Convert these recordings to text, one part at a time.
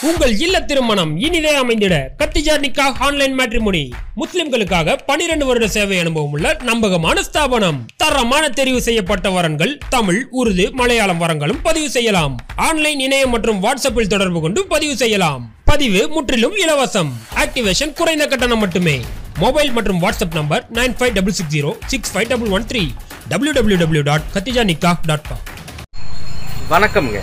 உங்கள் இல்ல திருமணம் இனிதே அமைந்திட கத்திஜா நிக்கா ஆன்லைன் மேட்ரிமோனி முஸ்லிம்களுக்காக 12 வருட சேவை அனுபவம் உள்ள நம்பகமான ஸ்தாபனம் தரமான தெரிவு செய்யப்பட்ட வரன்கள் தமிழ் உருது மலையாளம் வரங்களும் பதிவு செய்யலாம் ஆன்லைன் இணையம் மற்றும் வாட்ஸ்அப்பில் தொடர்பு கொண்டு பதிவு செய்யலாம் பதிவு முற்றிலும் இலவசம் ஆக்டிவேஷன் குறைந்த கட்டணம் மட்டுமே மொபைல் மற்றும் WhatsApp number nine five double six zero six five double one three W W W dot Khadija Nikah dot com வணக்கம்ங்க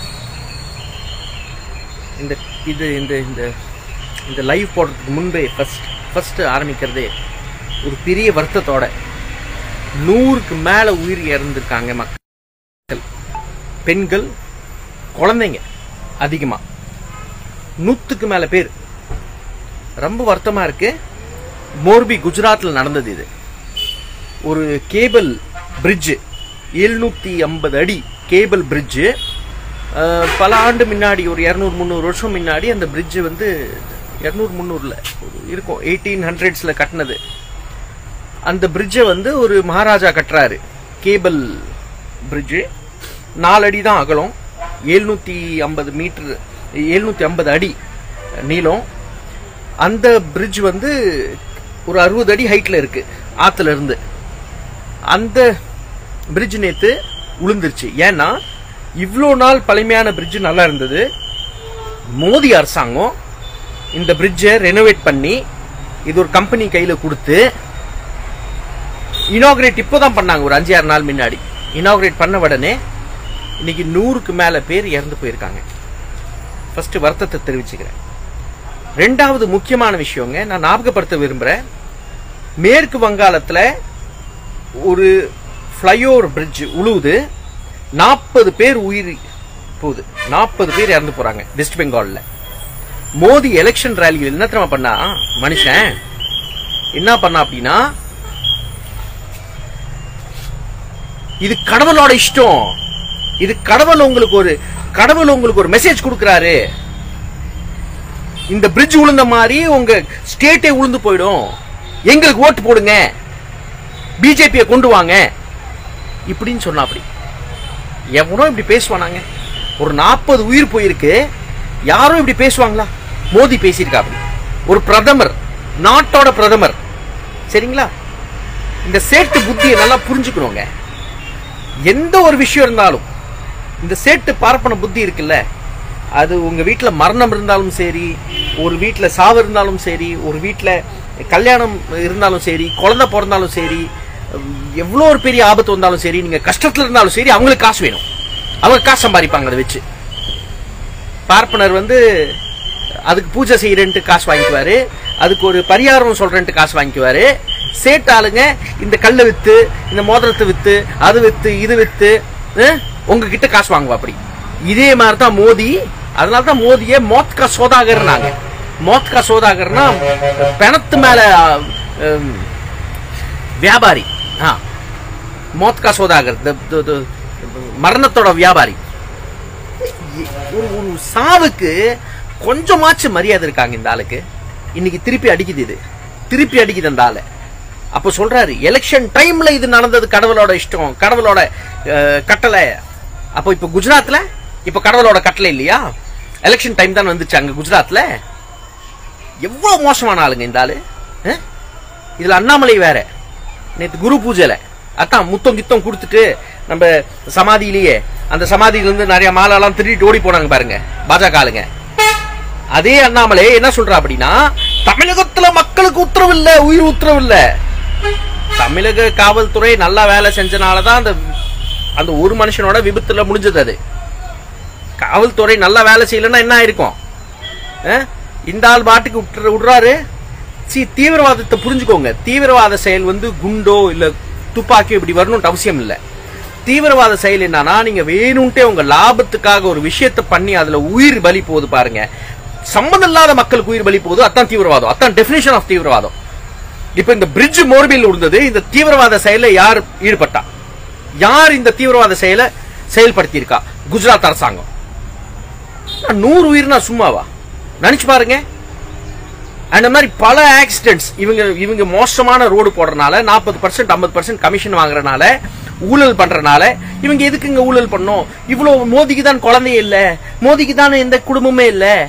இந்த இது இந்த இந்த இந்த லைவ் போடுறதுக்கு முன்பே ஃபர்ஸ்ட் ஃபர்ஸ்ட் ஆரம்பிக்கிறதே ஒரு பெரிய வருத்தத்தோட நூறுக்கு மேல உயிர் இறந்திருக்காங்க மக்கள் பெண்கள் குழந்தைங்க அதிகமா நூத்துக்கு மேல பேர் ரொம்ப வருத்தமா இருக்கு மோர்பி குஜராத்ல நடந்தது இது ஒரு கேபிள் பிரிட்ஜ் எழுநூத்தி ஐம்பது அடி கேபிள் பிரிட்ஜு பல ஆண்டு முன்னாடி ஒரு இரநூறு முந்நூறு வருஷம் முன்னாடி அந்த பிரிட்ஜ் வந்து இரநூறு முந்நூறுல இருக்கும் எயிட்டீன் ஹண்ட்ரட்ஸில் கட்டினது அந்த பிரிட்ஜை வந்து ஒரு மகாராஜா கட்டுறாரு கேபிள் பிரிட்ஜு நாலு அடி தான் அகலம் எழுநூத்தி ஐம்பது மீட்டர் எழுநூத்தி ஐம்பது அடி நீளம் அந்த பிரிட்ஜ் வந்து ஒரு அறுபது அடி ஹைட்ல இருக்கு ஆத்துல இருந்து அந்த பிரிட்ஜ் நேத்து உளுந்துருச்சு ஏன்னா இவ்வளோ நாள் பழமையான பிரிட்ஜ் நல்லா இருந்தது மோடி அரசாங்கம் இந்த பிரிட்ஜை ரெனோவேட் பண்ணி இது ஒரு கம்பெனி கையில கொடுத்து இனாகிரேட் இப்போதான் பண்ணாங்க ஒரு அஞ்சு ஆறு நாள் முன்னாடி இனாகிரேட் பண்ண உடனே இன்னைக்கு நூறுக்கு மேல பேர் இறந்து போயிருக்காங்க ஃபர்ஸ்ட் வருத்தத்தை தெரிவிச்சுக்கிறேன் ரெண்டாவது முக்கியமான விஷயங்க நான் ஞாபகப்படுத்த விரும்புறேன் மேற்கு வங்காளத்துல ஒரு ஃப்ளைஓவர் பிரிட்ஜ் உழுவுது நாற்பது பேர் உயிர் போகுது நாற்பது பேர் இறந்து போறாங்க வெஸ்ட் பெங்கால்ல மோடி எலெக்ஷன் ரேலியில் என்ன தெரியுமா பண்ணா மனுஷன் என்ன பண்ணா அப்படின்னா இது கடவுளோட இஷ்டம் இது கடவுள் உங்களுக்கு ஒரு கடவுள் உங்களுக்கு ஒரு மெசேஜ் கொடுக்கறாரு இந்த பிரிட்ஜ் உளுந்த மாதிரி உங்க ஸ்டேட்டே உளுந்து போயிடும் எங்களுக்கு ஓட்டு போடுங்க பிஜேபியை கொண்டு வாங்க இப்படின்னு சொன்னா அப்படி எவனோ இப்படி பேசுவானாங்க ஒரு நாற்பது உயிர் போயிருக்கு யாரும் இப்படி பேசுவாங்களா மோடி பேசியிருக்கா அப்படி ஒரு பிரதமர் நாட்டோட பிரதமர் சரிங்களா இந்த சேட்டு புத்தியை நல்லா புரிஞ்சுக்கணுங்க எந்த ஒரு விஷயம் இருந்தாலும் இந்த சேட்டு பார்ப்பன புத்தி இருக்குல்ல அது உங்க வீட்டுல மரணம் இருந்தாலும் சரி ஒரு வீட்டுல சாவு இருந்தாலும் சரி ஒரு வீட்டுல கல்யாணம் இருந்தாலும் சரி குழந்தை பிறந்தாலும் சரி எவ்வளோ ஒரு பெரிய ஆபத்து வந்தாலும் சரி நீங்க கஷ்டத்துல இருந்தாலும் சரி அவங்களுக்கு காசு வேணும் அவங்க காசு சம்பாதிப்பாங்க அதை வச்சு பார்ப்பனர் வந்து அதுக்கு பூஜை செய்யறேன்ட்டு காசு வாங்கிக்குவாரு அதுக்கு ஒரு பரிகாரம் சொல்றேன்ட்டு காசு வாங்கிக்குவாரு சேட்டாளுங்க இந்த கல்லை வித்து இந்த மோதிரத்தை வித்து அது வித்து இது வித்து அஹ், உங்ககிட்ட காசு வாங்குவா அப்படி இதே மாதிரி தான் மோடி அதனால தான் மோதியை மோத்கா சோதாகர்னாங்க மோத்கா சோதாகர்னா பிணத்து மேல அஹ், வியாபாரி ஆ மோத்கா சோதாகர் த- த- த- மரணத்தோட வியாபாரி ஒரு ஒரு சாவுக்கு கொஞ்சமாச்சும் மரியாதை இருக்காங்க இந்த ஆளுக்கு இன்னைக்கு திருப்பி அடிக்குது இது திருப்பி அடிக்குது அந்த ஆளு அப்ப சொல்றாரு எலெக்ஷன் டைம்ல இது நடந்தது கடவுளோட இஷ்டம் கடவுளோட அஹ், கட்டளை அப்போ இப்ப குஜராத்ல இப்ப கடவுளோட கட்டளை இல்லையா எலெக்ஷன் டைம் தான் வந்துச்சு அங்க குஜராத்ல எவ்வளவு மோசமான ஆளுங்க இந்த ஆளு அஹ்? இதுல அண்ணாமலை வேற நேத்து குரு பூஜைல அதான் முத்தம் கித்தம் கொடுத்துட்டு நம்ம சமாதியிலேயே அந்த சமாதியில இருந்து நிறைய மாலைலாம் திருடிட்டு ஓடி போனாங்க பாருங்க பாஜக ஆளுங்க அதே அண்ணாமலை என்ன சொல்றா அப்படின்னா தமிழகத்துல மக்களுக்கு உத்தரவு இல்ல உயிர் உத்தரவு இல்ல தமிழக காவல்துறை நல்லா வேலை செஞ்சனாலதான் அந்த அந்த ஒரு மனுஷனோட விபத்துல முடிஞ்சது அது காவல்துறை நல்லா வேலை செய்யலன்னா என்ன ஆயிருக்கும் அஹ்? இந்த ஆள் பாட்டுக்கு விட்டுற- விடுறாரு சி தீவிரவாதத்தை புரிஞ்சுக்கோங்க தீவிரவாத செயல் வந்து குண்டோ இல்ல துப்பாக்கியோ இப்படி வரணும்னு அவசியம் இல்ல தீவிரவாத செயல் என்னன்னா நீங்க வேணும்ட்டே உங்க லாபத்துக்காக ஒரு விஷயத்தை பண்ணி அதுல உயிர் பலி போகுது பாருங்க சம்மந்தம் இல்லாத மக்களுக்கு உயிர் பலி போகுது அதான் தீவிரவாதம் அதான் டெபினேஷன் ஆஃப் தீவிரவாதம் இப்ப இந்த பிரிட்ஜ் மோர்பியில் விழுந்தது இந்த தீவிரவாத செயல யார் ஈடுபட்டா யார் இந்த தீவிரவாத செயலை செயல்படுத்தி இருக்கா குஜராத் அரசாங்கம் நான் நூறு உயிர்னா சும்மாவா நினைச்சு பாருங்க அந்த மாதிரி பல ஆக்சிடென்ட்ஸ் இவங்க இவங்க மோசமான ரோடு போடுறனால நாற்பது பர்சன்ட் ஐம்பது பர்சன்ட் கமிஷன் வாங்குறனால ஊழல் பண்றனால இவங்க எதுக்கு இங்க ஊழல் பண்ணோம் இவ்வளவு மோதிக்கு தான் குழந்தையே இல்ல மோதிக்கு தான் எந்த குடும்பமே இல்ல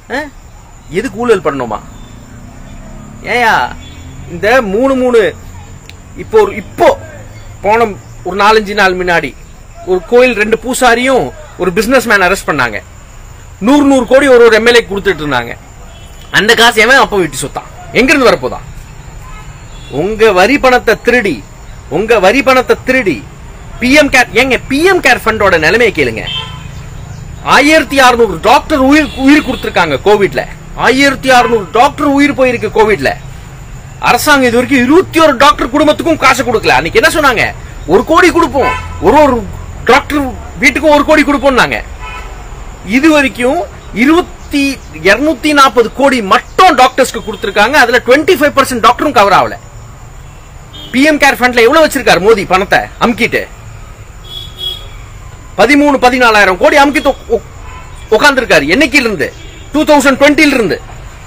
ஆ? எதுக்கு ஊழல் பண்ணணுமா ஏயா இந்த மூணு மூணு இப்போ ஒரு இப்போ போன ஒரு நாலஞ்சு நாள் முன்னாடி ஒரு கோயில் ரெண்டு பூசாரியும் ஒரு பிசினஸ் மேன் அரெஸ்ட் பண்ணாங்க நூறு நூறு கோடி ஒரு ஒரு எம்எல்ஏ கொடுத்துட்டு இருந்தாங்க அந்த காசு எவன் அப்போ வீட்டு சொத்தான் எங்க இருந்து வரப்போதான் உங்க வரி பணத்தை திருடி உங்க வரி பணத்தை திருடி பிஎம் கேர் ஏங்க பிஎம் கேர் ஃபண்டோட நிலைமையை கேளுங்க ஆயிரத்தி அறுநூறு டாக்டர் உயிர் உயிர் கொடுத்திருக்காங்க கோவிட்ல ஆயிரத்தி அறுநூறு டாக்டர் உயிர் போயிருக்கு கோவிட்ல அரசாங்கம் இது வரைக்கும் இருபத்தி ஒரு டாக்டர் குடும்பத்துக்கும் காசு கொடுக்கல அன்னைக்கு என்ன சொன்னாங்க ஒரு கோடி கொடுப்போம் ஒரு ஒரு டாக்டர் வீட்டுக்கும் ஒரு கோடி கொடுப்போம்னாங்க இது வரைக்கும் இருபத்தி இருநூத்தி நாற்பது கோடி மட்டும் டாக்டர்ஸ்க்கு கொடுத்திருக்காங்க அதுல டுவெண்ட்டி ஃபைவ் பர்சன்ட் டாக்டரும் கவர் ஆகல பிஎம் கேர் ஃபண்ட்ல எவ்வளவு வச்சிருக்காரு மோடி பணத்தை அமுக்கிட்டு பதிமூணு பதினாலாயிரம் கோடி அமுக்கிட்டு உட்கார்ந்துருக்காரு என்னைக்கில இருந்து டூ தௌசண்ட் டுவெண்ட்டில இருந்து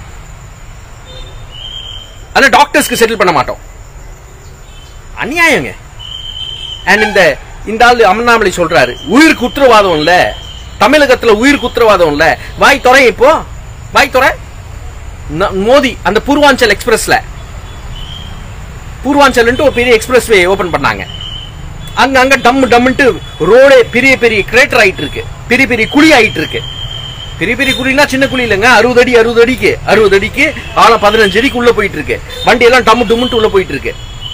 ஆனா டாக்டர்ஸ்க்கு செட்டில் பண்ண மாட்டோம் அநியாயங்க அண்ட் இந்த இந்த ஆளு அண்ணாமலை சொல்றாரு உயிருக்கு உத்தரவாதம் இல்ல தமிழகத்துல உயிருக்கு உத்தரவாதம் இல்ல வாய் துறை இப்போ வாய் துறை ந- மோடி அந்த பூர்வாஞ்சல் எக்ஸ்பிரஸ்ல பூர்வாஞ்சல் ஒரு பெரிய எக்ஸ்பிரஸ் வே ஓபன் பண்ணாங்க அங்க அங்க டம் டம்ன்ட்டு ரோடே பெரிய பெரிய கிரேட்டர் ஆயிட்டு இருக்கு பெரிய பெரிய குழி ஆயிட்டு இருக்கு பெரிய பெரிய குழினா சின்ன குழி இல்லைங்க அறுபது அடி அறுபது அடிக்கு அறுபது அடிக்கு ஆழம் பதினஞ்சு அடிக்கு உள்ள போயிட்டு இருக்கு வண்டி எல்லாம் டம்மு டும்முன்ட்டு உள்ள போயிட்டு இருக்கு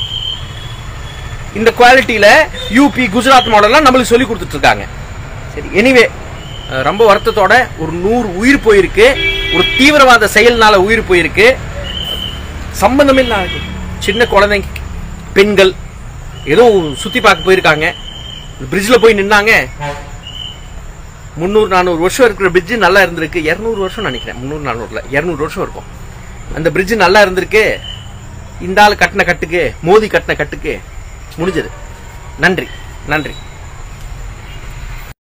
இந்த குவாலிட்டியில யூபி குஜராத் மாடல்லாம் நம்மளுக்கு சொல்லி கொடுத்துட்டு இருக்காங்க சரி எனிவே ரொம்ப வருத்தத்தோட ஒரு நூறு உயிர் போயிருக்கு ஒரு தீவிரவாத செயல்னால உயிர் போயிருக்கு சம்பந்தமே இல்லாத சின்ன குழந்தைங்க பெண்கள் ஏதோ சுத்தி பார்க்க போயிருக்காங்க பிரிட்ஜில் போய் நின்னாங்க முந்நூறு நானூறு வருஷம் இருக்கிற பிரிட்ஜ் நல்லா இருந்திருக்கு இரநூறு வருஷம் நினைக்கிறேன் முந்நூறு நானூறுல இரநூறு வருஷம் இருக்கும் அந்த பிரிட்ஜ் நல்லா இருந்திருக்கு இந்த ஆள் கட்டின கட்டுக்கு மோதி கட்டின கட்டுக்கு முடிஞ்சது நன்றி நன்றி